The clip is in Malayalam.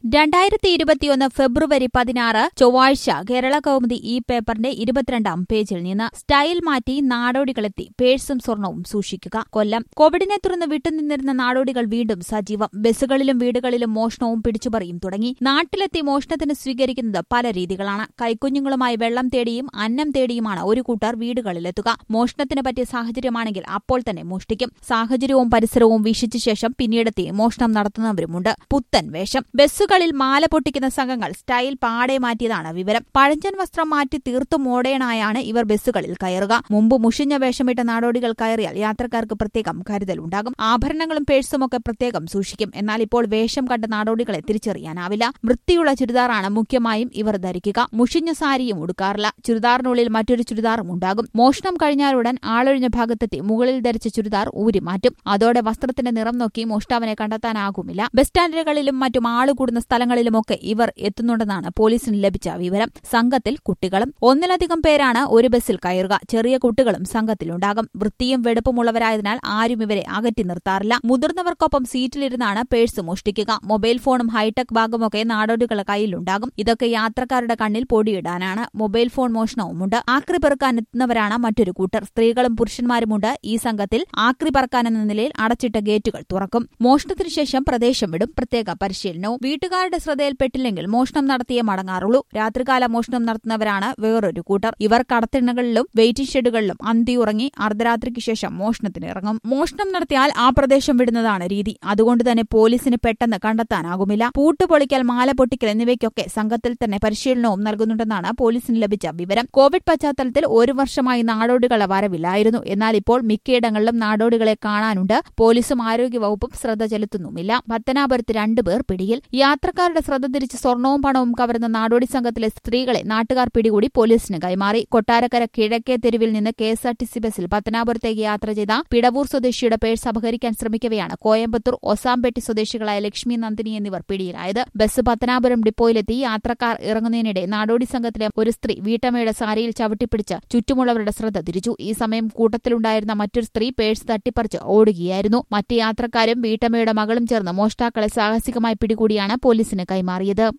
രണ്ടായിരത്തി ഇരുപത്തിയൊന്ന് ഫെബ്രുവരി പതിനാറ് ചൊവ്വാഴ്ച കേരള കൗമുദി ഈ പേപ്പറിന്റെ ഇരുപത്തിരണ്ടാം പേജിൽ നിന്ന് സ്റ്റൈൽ മാറ്റി നാടോടികളെത്തി പേഴ്സും സ്വർണവും സൂക്ഷിക്കുക കൊല്ലം കോവിഡിനെ തുടർന്ന് വിട്ടുനിന്നിരുന്ന നാടോടികൾ വീണ്ടും സജീവം ബസ്സുകളിലും വീടുകളിലും മോഷണവും പിടിച്ചുപറിയും തുടങ്ങി നാട്ടിലെത്തി മോഷണത്തിന് സ്വീകരിക്കുന്നത് പല രീതികളാണ് കൈക്കുഞ്ഞുങ്ങളുമായി വെള്ളം തേടിയും അന്നം തേടിയുമാണ് ഒരു കൂട്ടർ വീടുകളിലെത്തുക മോഷണത്തിന് പറ്റിയ സാഹചര്യമാണെങ്കിൽ അപ്പോൾ തന്നെ മോഷ്ടിക്കും സാഹചര്യവും പരിസരവും വീക്ഷിച്ച ശേഷം പിന്നീടെത്തി മോഷണം നടത്തുന്നവരുമുണ്ട് പുത്തൻ വേഷം ബസ്സുകളിൽ മാല പൊട്ടിക്കുന്ന സംഘങ്ങൾ സ്റ്റൈൽ പാടെ മാറ്റിയതാണ് വിവരം പഴഞ്ചൻ വസ്ത്രം മാറ്റി തീർത്തും മോഡേണായാണ് ഇവർ ബസ്സുകളിൽ കയറുക മുമ്പ് മുഷിഞ്ഞ വേഷമിട്ട നാടോടികൾ കയറിയാൽ യാത്രക്കാർക്ക് പ്രത്യേകം കരുതലുണ്ടാകും ആഭരണങ്ങളും പേഴ്സുമൊക്കെ പ്രത്യേകം സൂക്ഷിക്കും എന്നാൽ ഇപ്പോൾ വേഷം കണ്ട നാടോടികളെ തിരിച്ചറിയാനാവില്ല വൃത്തിയുള്ള ചുരിദാറാണ് മുഖ്യമായും ഇവർ ധരിക്കുക മുഷിഞ്ഞ സാരിയും ഉടുക്കാറില്ല ചുരിദാറിനുള്ളിൽ മറ്റൊരു ചുരിദാറും ഉണ്ടാകും മോഷണം കഴിഞ്ഞാലുടൻ ആളൊഴിഞ്ഞ ഭാഗത്തെത്തി മുകളിൽ ധരിച്ച ചുരിദാർ ഊരി മാറ്റും അതോടെ വസ്ത്രത്തിന്റെ നിറം നോക്കി മോഷ്ടാവിനെ കണ്ടെത്താനാകുമില്ല ബസ് സ്റ്റാൻഡുകളിലും മറ്റും ആളുകൂടുന്ന സ്ഥലങ്ങളിലുമൊക്കെ ഇവർ എത്തുന്നുണ്ടെന്നാണ് പോലീസിന് ലഭിച്ച വിവരം സംഘത്തിൽ കുട്ടികളും ഒന്നിലധികം പേരാണ് ഒരു ബസ്സിൽ കയറുക ചെറിയ കുട്ടികളും സംഘത്തിലുണ്ടാകും വൃത്തിയും വെടുപ്പുമുള്ളവരായതിനാൽ ആരും ഇവരെ അകറ്റി നിർത്താറില്ല മുതിർന്നവർക്കൊപ്പം സീറ്റിലിരുന്നാണ് പേഴ്സ് മോഷ്ടിക്കുക മൊബൈൽ ഫോണും ഹൈടെക് ബാഗുമൊക്കെ നാടോടികളുടെ കയ്യിലുണ്ടാകും ഇതൊക്കെ യാത്രക്കാരുടെ കണ്ണിൽ പൊടിയിടാനാണ് മൊബൈൽ ഫോൺ മോഷണവുമുണ്ട് ആക്രി പെറുക്കാൻ എത്തുന്നവരാണ് മറ്റൊരു കൂട്ടർ സ്ത്രീകളും പുരുഷന്മാരുമുണ്ട് ഈ സംഘത്തിൽ ആക്രി പറക്കാൻ എന്ന നിലയിൽ അടച്ചിട്ട ഗേറ്റുകൾ തുറക്കും മോഷണത്തിനു ശേഷം പ്രദേശം വിടും പ്രത്യേക പരിശീലനവും വീട്ടുകാരുടെ ശ്രദ്ധയിൽപ്പെട്ടില്ലെങ്കിൽ മോഷണം നടത്തിയേ മടങ്ങാറുള്ളൂ രാത്രികാല മോഷണം നടത്തുന്നവരാണ് വേറൊരു കൂട്ടർ ഇവർ കടത്തിണ്ണകളിലും വെയിറ്റിംഗ് ഷെഡുകളിലും അന്തിയുറങ്ങി അർദ്ധരാത്രിക്ക് ശേഷം മോഷണത്തിന് ഇറങ്ങും മോഷണം നടത്തിയാൽ ആ പ്രദേശം വിടുന്നതാണ് രീതി അതുകൊണ്ട് തന്നെ പോലീസിന് പെട്ടെന്ന് കണ്ടെത്താനാകുമില്ല പൂട്ടുപൊളിക്കൽ മാല പൊട്ടിക്കൽ എന്നിവയ്ക്കൊക്കെ സംഘത്തിൽ തന്നെ പരിശീലനവും നൽകുന്നുണ്ടെന്നാണ് പോലീസിന് ലഭിച്ച വിവരം കോവിഡ് പശ്ചാത്തലത്തിൽ ഒരു വർഷമായി നാടോടികളെ വരവില്ലായിരുന്നു എന്നാൽ ഇപ്പോൾ മിക്കയിടങ്ങളിലും നാടോടികളെ കാണാനുണ്ട് പോലീസും ആരോഗ്യവകുപ്പും ശ്രദ്ധ ചെലുത്തുന്നുമില്ല പത്തനാപുരത്ത് രണ്ടുപേർ പിടിയിൽ യാത്രക്കാരുടെ ശ്രദ്ധ തിരിച്ച് സ്വർണവും പണവും കവരുന്ന നാടോടി സംഘത്തിലെ സ്ത്രീകളെ നാട്ടുകാർ പിടികൂടി പോലീസിന് കൈമാറി കൊട്ടാരക്കര കിഴക്കേ തെരുവിൽ നിന്ന് കെഎസ്ആർടിസി ബസ്സിൽ പത്തനാപുരത്തേക്ക് യാത്ര ചെയ്ത പിടവൂർ സ്വദേശിയുടെ പേഴ്സ് അപഹരിക്കാൻ ശ്രമിക്കവെയാണ് കോയമ്പത്തൂർ ഒസാംപെട്ടി സ്വദേശികളായ ലക്ഷ്മി നന്ദിനി എന്നിവർ പിടിയിലായത് ബസ് പത്തനാപുരം ഡിപ്പോയിലെത്തി യാത്രക്കാർ ഇറങ്ങുന്നതിനിടെ നാടോടി സംഘത്തിലെ ഒരു സ്ത്രീ വീട്ടമ്മയുടെ സാരിയിൽ ചവിട്ടിപ്പിടിച്ച് ചുറ്റുമുള്ളവരുടെ ശ്രദ്ധ തിരിച്ചു ഈ സമയം കൂട്ടത്തിലുണ്ടായിരുന്ന മറ്റൊരു സ്ത്രീ പേഴ്സ് തട്ടിപ്പറിച്ച് ഓടുകയായിരുന്നു മറ്റ് യാത്രക്കാരും വീട്ടമ്മയുടെ മകളും ചേർന്ന് മോഷ്ടാക്കളെ സാഹസികമായി പിടികൂടിയാണ് പോലീസിന് കൈമാറിയത്